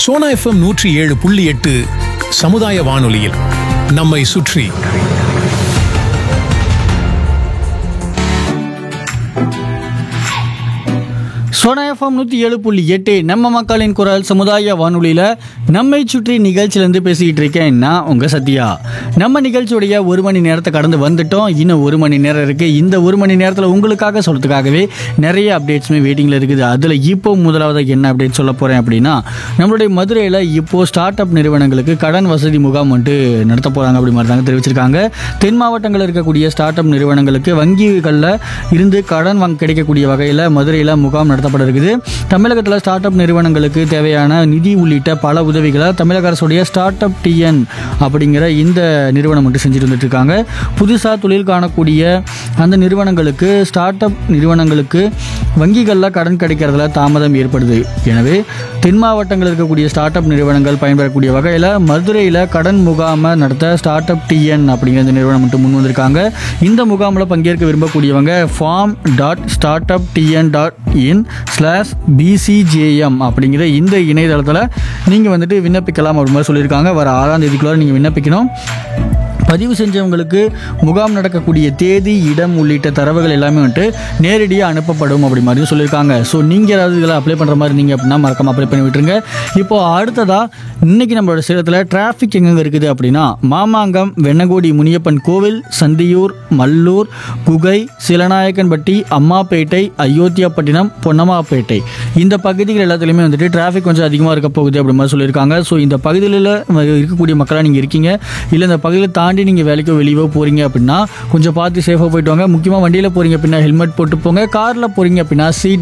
Sona FM நூற்றி ஏழு புள்ளி எட்டு சமுதாய வானொலியில் நம்மை சுற்றி சோனா எஃப்எம் நூற்றி ஏழு புள்ளி எட்டு நம்ம மக்களின் குரல் சமுதாய வானொலியில் நம்மை சுற்றி நிகழ்ச்சியிலேருந்து பேசிக்கிட்டு இருக்கேன் நான் உங்கள் சத்யா நம்ம நிகழ்ச்சியுடைய ஒரு மணி நேரத்தை கடந்து வந்துட்டோம் இன்னும் ஒரு மணி நேரம் இருக்குது இந்த ஒரு மணி நேரத்தில் உங்களுக்காக சொல்கிறதுக்காகவே நிறைய அப்டேட்ஸுமே வெயிட்டிங்கில் இருக்குது அதில் இப்போ முதலாவது என்ன அப்டேட் சொல்ல போகிறேன் அப்படின்னா நம்மளுடைய மதுரையில் இப்போது ஸ்டார்ட் அப் நிறுவனங்களுக்கு கடன் வசதி முகாம் வந்துட்டு நடத்த போகிறாங்க அப்படி மாதிரி தாங்க தெரிவிச்சிருக்காங்க தென் மாவட்டங்களில் இருக்கக்கூடிய ஸ்டார்ட் அப் நிறுவனங்களுக்கு வங்கிகளில் இருந்து கடன் வாங்க கிடைக்கக்கூடிய வகையில் மதுரையில் முகாம் நடத்தப்பட இருக்குது தமிழகத்தில் ஸ்டார்ட் அப் நிறுவனங்களுக்கு தேவையான நிதி உள்ளிட்ட பல உதவிகளை தமிழக அரசுடைய ஸ்டார்ட் அப் டிஎன் அப்படிங்கிற இந்த நிறுவனம் மட்டும் செஞ்சுட்டு வந்துட்டு இருக்காங்க புதுசாக தொழில் காணக்கூடிய அந்த நிறுவனங்களுக்கு ஸ்டார்ட் அப் நிறுவனங்களுக்கு வங்கிகளில் கடன் கிடைக்கிறதுல தாமதம் ஏற்படுது எனவே தென் மாவட்டங்களில் இருக்கக்கூடிய ஸ்டார்ட் அப் நிறுவனங்கள் பயன்பெறக்கூடிய வகையில் மதுரையில் கடன் முகாமை நடத்த ஸ்டார்ட் அப் டிஎன் அப்படிங்கிற இந்த நிறுவனம் மட்டும் முன் வந்திருக்காங்க இந்த முகாமில் பங்கேற்க விரும்பக்கூடியவங்க form dot startup TN dot in slash PCJM அப்படிங்கிற இந்த இணையதளத்தில் நீங்கள் வந்துட்டு விண்ணப்பிக்கலாம் அப்படி மாதிரி சொல்லியிருக்காங்க வர ஆறாம் தேதிக்குள்ளார நீங்கள் விண்ணப்பிக்கணும் பதிவு செஞ்சவங்களுக்கு முகாம் நடக்கக்கூடிய தேதி இடம் உள்ளிட்ட தரவுகள் எல்லாமே வந்துட்டு நேரடியாக அனுப்பப்படும் அப்படி மாதிரி சொல்லியிருக்காங்க ஸோ நீங்கள் ஏதாவது இதில் அப்ளை பண்ணுற மாதிரி நீங்கள் அப்படின்னா மறக்காம அப்ளை பண்ணி விட்டுருங்க இப்போ அடுத்ததாக இன்னைக்கு நம்மளோட சேலத்தில் டிராஃபிக் எங்கெங்க இருக்குது அப்படின்னா மாமாங்கம் வெண்ணகோடி முனியப்பன் கோவில் சந்தியூர் மல்லூர் குகை சிலநாயக்கன்பட்டி அம்மாப்பேட்டை அயோத்தியாப்பட்டினம் பொன்னம்மாப்பேட்டை இந்த பகுதிகள் எல்லாத்துலேயுமே வந்துட்டு டிராஃபிக் கொஞ்சம் அதிகமாக இருக்க போகுது அப்படி மாதிரி சொல்லியிருக்காங்க ஸோ இந்த பகுதியில் இருக்கக்கூடிய மக்களாக நீங்கள் இருக்கீங்க இல்லை இந்த பகுதியில் தாண்டி நீங்கள் வேலைக்கோ வெளியவோ போகிறீங்க அப்படின்னா கொஞ்சம் பார்த்து சேஃபாக போயிட்டு வாங்க முக்கியமாக வண்டியில் போகிறீங்க அப்படின்னா ஹெல்மெட் போட்டு போங்க காரில் போகிறீங்க அப்படின்னா சீட்